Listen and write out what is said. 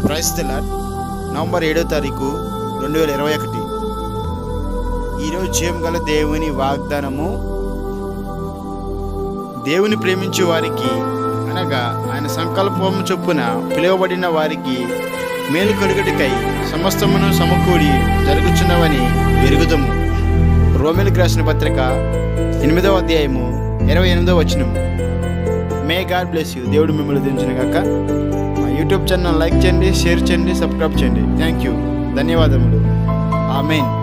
price తెల్లార్ November ఏడో తారీఖు రెండు వేల ఇరవై ఒకటి ఈరోజు జీవం గల దేవుని వాగ్దానము దేవుని ప్రేమించే వారికి అనగా ఆయన సంకల్పం చొప్పున పిలువబడిన వారికి మేలు కలుగుటికై సమస్తమును సమకూడి జరుగుచున్నవని ఎరుగుదము రోమిలకు రాసిన పత్రిక ఎనిమిదవ అధ్యాయము ఇరవై ఎనిమిదవ వచనము మే గాడ్ బ్లెస్ యూ దేవుడు మిమ్మల్ని దించిన గాక మా యూట్యూబ్ ఛానల్ లైక్ చేయండి షేర్ చేయండి సబ్స్క్రైబ్ చేయండి థ్యాంక్ యూ ధన్యవాదములు ఆమెన్